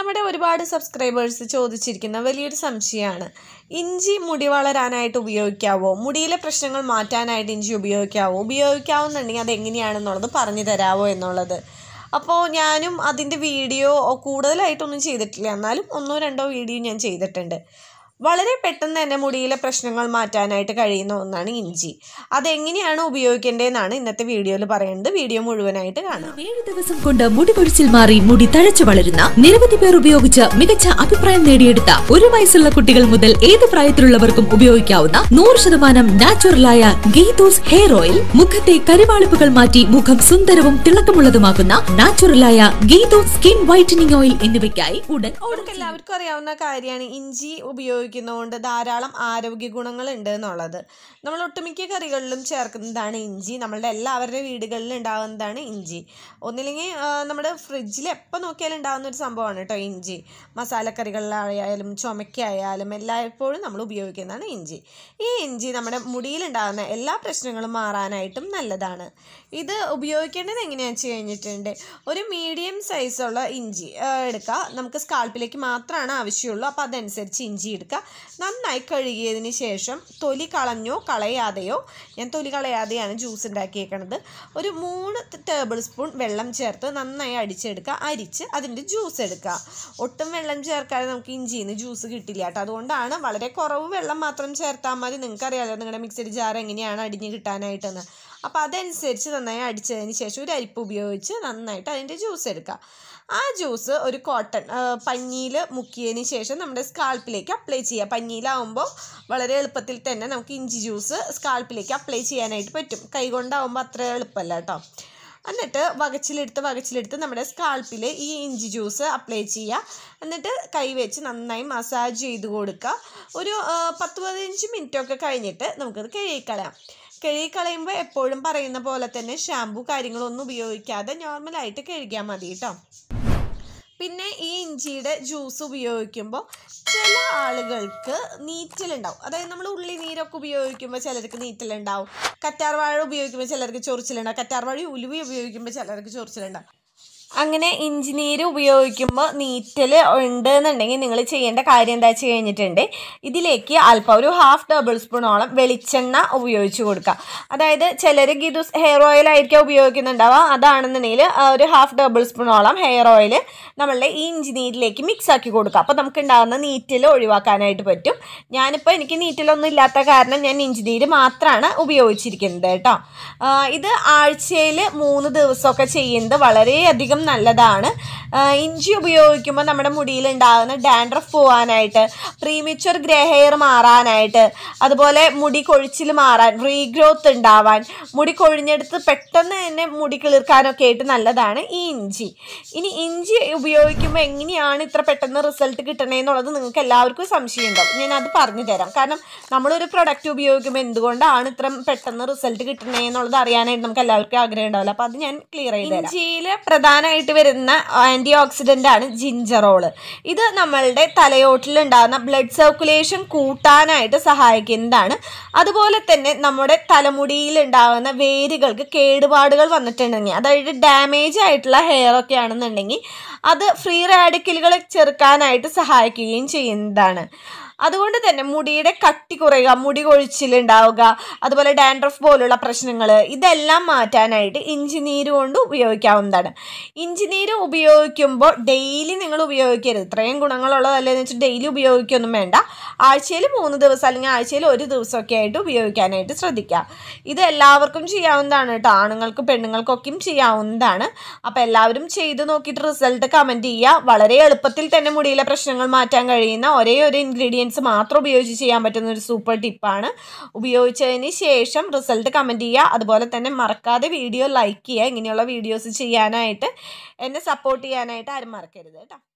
നമ്മുടെ ഒരുപാട് സബ്സ്ക്രൈബേഴ്സ് ചോദിച്ചിരിക്കുന്ന വലിയൊരു സംശയമാണ് ഇഞ്ചി മുടി വളരാനായിട്ട് ഉപയോഗിക്കാവോ മുടിയിലെ പ്രശ്നങ്ങൾ മാറ്റാനായിട്ട് ഇഞ്ചി ഉപയോഗിക്കാവോ ഉപയോഗിക്കാവുന്നുണ്ടെങ്കിൽ അതെങ്ങനെയാണെന്നുള്ളത് പറഞ്ഞു തരാവോ എന്നുള്ളത് അപ്പോൾ ഞാനും അതിൻ്റെ വീഡിയോ കൂടുതലായിട്ടൊന്നും ചെയ്തിട്ടില്ല എന്നാലും ഒന്നോ രണ്ടോ വീഡിയോ ഞാൻ ചെയ്തിട്ടുണ്ട് വളരെ പെട്ടെന്ന് തന്നെ മുടിയിലെ പ്രശ്നങ്ങൾ മാറ്റാനായിട്ട് കഴിയുന്ന ഒന്നാണ് ഇഞ്ചി അതെങ്ങനെയാണ് ഉപയോഗിക്കേണ്ടതെന്നാണ് ഇന്നത്തെ വീഡിയോയിൽ പറയുന്നത് വീഡിയോ മുഴുവനായിട്ട് കാണാം ഏഴ് ദിവസം കൊണ്ട് മുടി കൊഴിച്ചിൽ മാറി മുടി തഴച്ചു വളരുന്ന നിരവധി പേർ ഉപയോഗിച്ച് മികച്ച അഭിപ്രായം നേടിയെടുത്ത ഒരു വയസ്സുള്ള കുട്ടികൾ മുതൽ ഏത് പ്രായത്തിലുള്ളവർക്കും ഉപയോഗിക്കാവുന്ന നൂറ് ശതമാനം നാച്ചുറലായ ഗീതോസ് ഹെയർ ഓയിൽ മുഖത്തെ കരിവാളിപ്പുകൾ മാറ്റി മുഖം സുന്ദരവും തിളക്കമുള്ളതുമാക്കുന്ന നാച്ചുറലായ ഗീതോസ് സ്കിൻ വൈറ്റനിങ് ഓയിൽ എന്നിവയ്ക്കായി ഉടൻ ഓർഡർ നമുക്ക് എല്ലാവർക്കും അറിയാവുന്ന കാര്യമാണ് ഇഞ്ചി ഉപയോഗിക്കുന്നതുകൊണ്ട് ധാരാളം ആരോഗ്യ ഗുണങ്ങൾ ഉണ്ട് എന്നുള്ളത് നമ്മൾ ഒട്ടുമിക്ക കറികളിലും ചേർക്കുന്നതാണ് ഇഞ്ചി നമ്മളുടെ എല്ലാവരുടെ വീടുകളിൽ ഉണ്ടാകുന്നതാണ് ഇഞ്ചി ഒന്നില്ലെങ്കിൽ ആ, നമ്മുടെ ഫ്രിഡ്ജിൽ എപ്പോൾ നോക്കിയാലും ഉണ്ടാകുന്ന ഒരു സംഭവമാണ് കേട്ടോ ഇഞ്ചി മസാലക്കറികളിലായാലും ചുമക്കായാലും എല്ലായ്പ്പോഴും നമ്മൾ ഉപയോഗിക്കുന്നതാണ് ഇഞ്ചി ഈ ഇഞ്ചി നമ്മുടെ മുടിയിലുണ്ടാകുന്ന എല്ലാ പ്രശ്നങ്ങളും മാറാനായിട്ടും നല്ലതാണ് ഇത് ഉപയോഗിക്കേണ്ടത് എങ്ങനെയാണെന്ന് വെച്ച് കഴിഞ്ഞിട്ടുണ്ട് ഒരു മീഡിയം സൈസുള്ള ഇഞ്ചി ആ, എടുക്കുക നമുക്ക് സ്കാൾപ്പിലേക്ക് മാത്രമാണ് ആവശ്യമുള്ളൂ അപ്പോൾ അതനുസരിച്ച് ഇഞ്ചി എടുക്കുക നന്നായി കഴുകിയതിന് ശേഷം തൊലി കളഞ്ഞോ കളയാതെയോ ഞാൻ തൊലി കളയാതെയാണ് ജ്യൂസ് ഉണ്ടാക്കിയേക്കണത് ഒരു മൂന്ന് ടേബിൾ സ്പൂൺ വെള്ളം ചേർത്ത് നന്നായി അടിച്ചെടുക്കുക അരിച്ച് അതിൻ്റെ ജ്യൂസ് എടുക്കുക ഒട്ടും വെള്ളം ചേർക്കാതെ നമുക്ക് ഇഞ്ചിയിൽ നിന്ന് ജ്യൂസ് കിട്ടില്ല കേട്ടോ അതുകൊണ്ടാണ് വളരെ കുറവ് വെള്ളം മാത്രം ചേർത്താൽ മതി നിങ്ങൾക്കറിയാലോ നിങ്ങളുടെ മിക്സഡ് ജാർ എങ്ങനെയാണ് അടിഞ്ഞ് കിട്ടാനായിട്ടെന്ന് അപ്പോൾ അതനുസരിച്ച് നന്നായി അടിച്ചതിന് ശേഷം ഒരു അരിപ്പ് ഉപയോഗിച്ച് നന്നായിട്ട് അതിൻ്റെ ജ്യൂസ് എടുക്കുക ആ ജ്യൂസ് ഒരു കോട്ടൺ പഞ്ഞിയിൽ മുക്കിയതിന് ശേഷം നമ്മുടെ സ്കാൾപ്പിലേക്ക് അപ്ലൈ ചെയ്യുക പഞ്ഞിയിലാവുമ്പോൾ വളരെ എളുപ്പത്തിൽ തന്നെ നമുക്ക് ഇഞ്ചി ജ്യൂസ് സ്കാൾപ്പിലേക്ക് അപ്ലൈ ചെയ്യാനായിട്ട് പറ്റും കൈ കൊണ്ടാവുമ്പോൾ അത്ര എളുപ്പമല്ല കേട്ടോ എന്നിട്ട് വകച്ചിലെടുത്ത് വകച്ചിലെടുത്ത് നമ്മുടെ സ്കാൾപ്പിൽ ഈ ഇഞ്ചി ജ്യൂസ് അപ്ലൈ ചെയ്യുക എന്നിട്ട് കൈ വെച്ച് നന്നായി മസാജ് ചെയ്ത് കൊടുക്കുക ഒരു ആ, പത്ത് പതിനഞ്ച് മിനിറ്റൊക്കെ കഴിഞ്ഞിട്ട് നമുക്കത് കഴുകിക്കളയാം കഴുകിക്കളയുമ്പോൾ എപ്പോഴും പറയുന്ന പോലെ തന്നെ ഷാമ്പു കാര്യങ്ങളൊന്നും ഉപയോഗിക്കാതെ നോർമലായിട്ട് കഴുകിയാൽ മതി കേട്ടോ പിന്നെ ഈ ഇഞ്ചിയുടെ ജ്യൂസ് ഉപയോഗിക്കുമ്പോൾ ചില ആളുകൾക്ക് നീറ്റലുണ്ടാവും അതായത് നമ്മൾ ഉള്ളി നീരൊക്കെ ഉപയോഗിക്കുമ്പോൾ ചിലർക്ക് നീറ്റലുണ്ടാവും കറ്റാർവാഴ ഉപയോഗിക്കുമ്പോൾ ചിലർക്ക് ചൊറിച്ചിലുണ്ടാവും കറ്റാർവാഴ ഉലുവ ഉപയോഗിക്കുമ്പോൾ ചിലർക്ക് ചൊറിച്ചിലുണ്ടാവും അങ്ങനെ ഇഞ്ചി നീര് ഉപയോഗിക്കുമ്പോൾ നീറ്റൽ ഉണ്ട് എന്നുണ്ടെങ്കിൽ നിങ്ങൾ ചെയ്യേണ്ട കാര്യം എന്താ വെച്ച് കഴിഞ്ഞിട്ടുണ്ട് ഇതിലേക്ക് അല്പം ഒരു ഹാഫ് ടേബിൾ സ്പൂണോളം വെളിച്ചെണ്ണ ഉപയോഗിച്ച് കൊടുക്കുക അതായത് ചിലർ ഗിദുസ് ഹെയർ ഓയിൽ ആയിരിക്കും ഉപയോഗിക്കുന്നുണ്ടാവുക അതാണെന്നുണ്ടെങ്കിൽ ആ ഒരു ഹാഫ് ടേബിൾ സ്പൂണോളം ഹെയർ ഓയിൽ നമ്മളുടെ ഈ ഇഞ്ചി നീരിലേക്ക് മിക്സ് ആക്കി കൊടുക്കുക അപ്പോൾ നമുക്ക് ഉണ്ടാകുന്ന നീറ്റൽ ഒഴിവാക്കാനായിട്ട് പറ്റും ഞാനിപ്പോൾ എനിക്ക് നീറ്റലൊന്നും ഇല്ലാത്ത കാരണം ഞാൻ ഇഞ്ചി നീര് മാത്രമാണ് ഉപയോഗിച്ചിരിക്കുന്നത് കേട്ടോ ആ, ഇത് ആഴ്ചയിൽ മൂന്ന് ദിവസമൊക്കെ ചെയ്യുന്നത് വളരെയധികം നല്ലതാണ് ആ, ഇഞ്ചി ഉപയോഗിക്കുമ്പോൾ നമ്മുടെ മുടിയിൽ ഉണ്ടാകുന്ന ഡാൻഡ്രഫ് പോകാനായിട്ട് പ്രീമിച്ചർ ഗ്രേ ഹെയർ മാറാനായിട്ട് അതുപോലെ മുടി കൊഴിച്ചിൽ മാറാൻ റീഗ്രോത്ത് ഉണ്ടാവാൻ മുടി കൊഴിഞ്ഞെടുത്ത് പെട്ടെന്ന് തന്നെ മുടി കിളിർക്കാനൊക്കെ ആയിട്ട് നല്ലതാണ് ഈ ഇഞ്ചി ഇനി ഇഞ്ചി ഉപയോഗിക്കുമ്പോൾ എങ്ങനെയാണ് ഇത്ര പെട്ടെന്ന് റിസൾട്ട് കിട്ടണേന്നുള്ളത് നിങ്ങൾക്ക് എല്ലാവർക്കും സംശയം ഉണ്ടാവും ഞാൻ അത് പറഞ്ഞു തരാം കാരണം നമ്മളൊരു പ്രൊഡക്റ്റ് ഉപയോഗിക്കുമ്പോൾ എന്തുകൊണ്ടാണ് ഇത്ര പെട്ടെന്ന് റിസൾട്ട് കിട്ടണേന്നുള്ളത് അറിയാനായിട്ട് നമുക്ക് എല്ലാവർക്കും ആഗ്രഹം ഉണ്ടാവില്ല അപ്പോൾ അത് ഞാൻ ക്ലിയർ ചെയ്ത് തരാം ഇഞ്ചിയിൽ പ്രധാനമായിട്ട് വരുന്ന ആൻറ്റി ഓക്സിഡൻ്റ് ആണ് ജിഞ്ചറോള് ഇത് നമ്മളുടെ തലയോട്ടിൽ ഉണ്ടാകുന്ന ബ്ലഡ് സർക്കുലേഷൻ കൂട്ടാനായിട്ട് സഹായിക്കുന്നതാണ് അതുപോലെ തന്നെ നമ്മുടെ തലമുടിയിൽ ഉണ്ടാകുന്ന വേരുകൾക്ക് കേടുപാടുകൾ വന്നിട്ടുണ്ടെങ്കിൽ അതായത് ഡാമേജ് ആയിട്ടുള്ള ഹെയർ ഒക്കെ ആണെന്നുണ്ടെങ്കിൽ അത് ഫ്രീ റാഡിക്കലുകളെ ചെറുക്കാനായിട്ട് സഹായിക്കുകയും ചെയ്യുന്നതാണ് അതുകൊണ്ട് തന്നെ മുടിയുടെ കട്ടി കുറയുക മുടി കൊഴിച്ചിലുണ്ടാവുക അതുപോലെ ഡാൻഡ്രഫ് പോലുള്ള പ്രശ്നങ്ങൾ ഇതെല്ലാം മാറ്റാനായിട്ട് ഇഞ്ചി നീര് കൊണ്ട് ഉപയോഗിക്കാവുന്നതാണ് ഇഞ്ചി നീര് ഉപയോഗിക്കുമ്പോൾ ഡെയിലി നിങ്ങൾ ഉപയോഗിക്കരുത് ഇത്രയും ഗുണങ്ങളുള്ളതല്ലെന്ന് വെച്ചാൽ ഡെയിലി ഉപയോഗിക്കൊന്നും വേണ്ട ആഴ്ചയിൽ മൂന്ന് ദിവസം അല്ലെങ്കിൽ ആഴ്ചയിൽ ഒരു ദിവസമൊക്കെ ആയിട്ട് ഉപയോഗിക്കാനായിട്ട് ശ്രദ്ധിക്കുക ഇത് എല്ലാവർക്കും ചെയ്യാവുന്നതാണ് കേട്ടോ ആണുങ്ങൾക്കും പെണ്ണുങ്ങൾക്കൊക്കെയും ചെയ്യാവുന്നതാണ് അപ്പോൾ എല്ലാവരും ചെയ്ത് നോക്കിയിട്ട് റിസൾട്ട് കമൻറ്റ് ചെയ്യുക വളരെ എളുപ്പത്തിൽ തന്നെ മുടിയിലെ പ്രശ്നങ്ങൾ മാറ്റാൻ കഴിയുന്ന ഒരേ ഒരു ഇൻഗ്രീഡിയൻസ് മാത്രം ഉപയോഗിച്ച് ചെയ്യാൻ പറ്റുന്ന ഒരു സൂപ്പർ ടിപ്പാണ് ഉപയോഗിച്ചതിന് ശേഷം റിസൾട്ട് കമൻറ്റ് ചെയ്യുക അതുപോലെ തന്നെ മറക്കാതെ വീഡിയോ ലൈക്ക് ചെയ്യുക ഇങ്ങനെയുള്ള വീഡിയോസ് ചെയ്യാനായിട്ട് എന്നെ സപ്പോർട്ട് ചെയ്യാനായിട്ട് ആരും മറക്കരുത് കേട്ടോ